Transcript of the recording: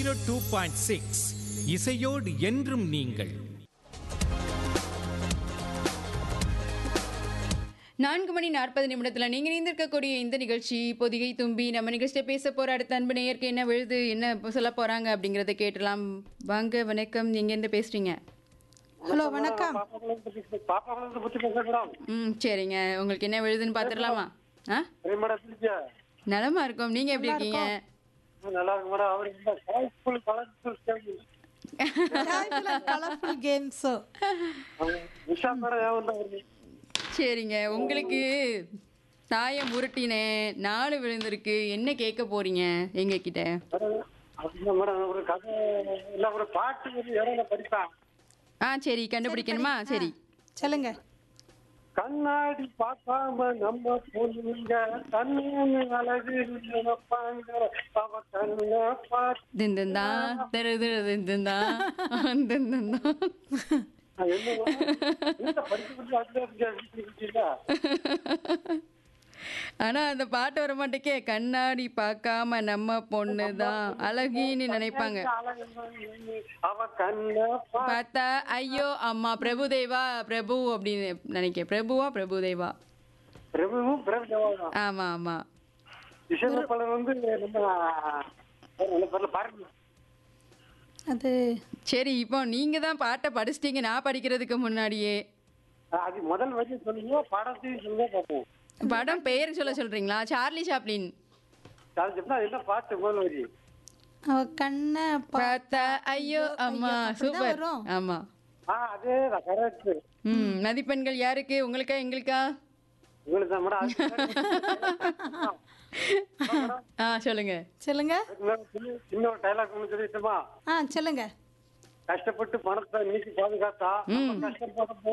Zero two point six இசையோடு என்றும் நீங்கள் நான்கு மணி நாற்பது நிமிடத்தில் நீங்கள் இணைந்திருக்கக்கூடிய இந்த நிகழ்ச்சி பொதிகை தும்பி நம்ம நிகழ்ச்சியை பேச போகிற அடுத்த அன்பு நேயருக்கு என்ன விழுது என்ன சொல்ல போகிறாங்க அப்படிங்கிறத கேட்டலாம் வாங்க வணக்கம் நீங்கள் எந்த பேசுகிறீங்க ஹலோ வணக்கம் பாப்பா வந்து புத்தி பேசுறேன் மேடம் ம் சரிங்க உங்களுக்கு என்ன விழுதுன்னு பார்த்துடலாமா ஆ சரி மேடம் பிடிச்சா நலமா இருக்கோம் நீங்கள் எப்படி இருக்கீங்க நல்லா இருக்கு மேடம் அவர் இந்த கலர்ஃபுல் கலர்ஃபுல் கலர்ஃபுல் கேம்ஸ் விஷா மேடம் ஏன் வந்தா வருது சரிங்க உங்களுக்கு தாயை முருட்டினேன் நாலு விழுந்திருக்கு என்ன கேட்க போறீங்க எங்க கிட்ட மேடம், அப்படிதான் மேடம் ஒரு கதை இல்ல ஒரு பாட்டு வந்து இடையில படிப்பேன் ஆ சரி கண்டுபிடிக்கணுமா சரி சொல்லுங்க கண்ணாடி பார்க்காம நம்ம பொண்ணுங்க கண்ணு அழகு நினைப்பாங்க அவ கண்ண பார்த்து திந்தந்தா தெரு தெரு திந்தந்தா திந்தந்தா என்ன மேடம்? வீட்டுல படிச்சு படிச்சு அப்படியே இருக்கீங்களா ஆனா அந்த பாட்டு வர மாட்டேக்கே கண்ணாடி பார்க்காம நம்ம பொண்ணு தான் அழகின்னு நினைப்பாங்க அவ கண்ண பார்த்து பார்த்தா ஐயோ அம்மா பிரபுதேவா பிரபு அப்படின்னு நினைக்க பிரபுவா பிரபுதேவா பிரபுவும் பிரபு ஆமா ஆமா இசையமைப்பாளர் வந்து நம்ம நல்ல பேர்ல பாருங்க அது சரி இப்போ நீங்க தான் பாட்டை படிச்சிட்டீங்க நான் படிக்கிறதுக்கு முன்னாடியே அது முதல் வரி சொன்னீங்க படத்தையும் சொல்லுங்க பார்ப்போம் படம் பெயர் சொல்ல சொல்றீங்களா சார்லி சாப்ளின் அது சொன்னா என்ன பாட்டு முதல் வரி அவ கண்ணை பா- பார்த்தா ஐயோ அம்மா அப்படிதான் சூப்பர் வரும். ஆமா ஆ அதே தான் கரெக்ட் ம் மதிப்பெண்கள் யாருக்கு உங்களுக்கா எங்களுக்கா உங்களுக்கு தான் மேடம் ஆ சொல்லுங்க சொல்லுங்க சின்ன சின்ன ஒரு டைலாக் ஒன்று சொல்லிட்டுமா ஆ சொல்லுங்க கஷ்டப்பட்டு பணத்தை நீக்கி பாதுகாத்தா நம்ம கஷ்டப்பட